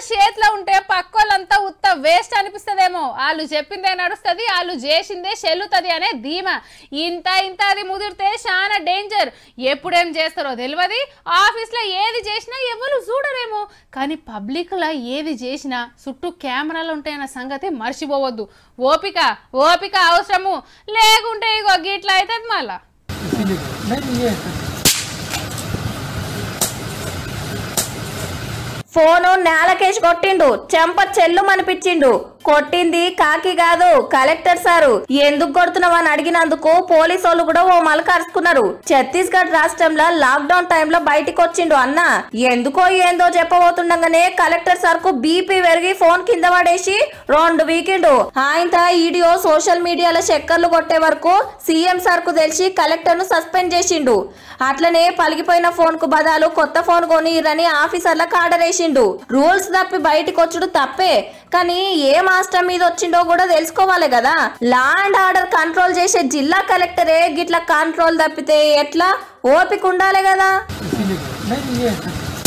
power చేతిలో ఉంటే పక్కోళ్ళంతా ఉత్త వేస్ట్ అనిపిస్తదేమో వాళ్ళు చెప్పిందే నడుస్తుంది వాళ్ళు చేసిందే చెల్లుతుంది అనే ధీమా ఇంత ఇంత అది ముదిరితే చాలా డేంజర్ ఎప్పుడేం చేస్తారో తెలియదు ఆఫీస్లో ఏది చేసినా ఎవరు చూడరేమో కానీ పబ్లిక్లో ఏది చేసినా చుట్టూ కెమెరాలు ఉంటాయన్న సంగతి మర్చిపోవద్దు ఓపిక ఓపిక అవసరము లేకుంటే ఇగో గిట్లా అవుతుంది మళ్ళా इसीलिए नहीं ये ఫోను నేలకేసి కొట్టిండు చెంప చెల్లు మనిపించిండు కొట్టింది కాకి కాదు కలెక్టర్ సారు ఎందుకు కొడుతున్నావని అడిగినందుకు పోలీసు వాళ్ళు కూడా ఓ మలక అరుచుకున్నారు ఛత్తీస్గఢ్ రాష్ట్రంలో లాక్ డౌన్ టైంలో బయటికి వచ్చిండు అన్న ఎందుకో ఏందో చెప్పబోతుండగానే కలెక్టర్ సార్ కు బీపీ పెరిగి ఫోన్ కింద పడేసి రెండు వీకిండు ఆయన వీడియో సోషల్ మీడియాలో చక్కర్లు కొట్టే వరకు సీఎం సార్ కు తెలిసి కలెక్టర్ ను సస్పెండ్ చేసిండు అట్లనే పలిగిపోయిన ఫోన్ కు బదాలు కొత్త ఫోన్ కొనిరని ఆఫీసర్లకు ఆర్డర్ వేసిండు రూల్స్ తప్పి బయటికి వచ్చుడు తప్పే కానీ ఏ మాస్టర్ మీద వచ్చిండో కూడా తెలుసుకోవాలి కదా లా అండ్ ఆర్డర్ కంట్రోల్ చేసే జిల్లా కలెక్టరే గిట్ల కంట్రోల్ తప్పితే ఎట్లా ఓపిక ఉండాలి కదా इसीलिए नहीं ये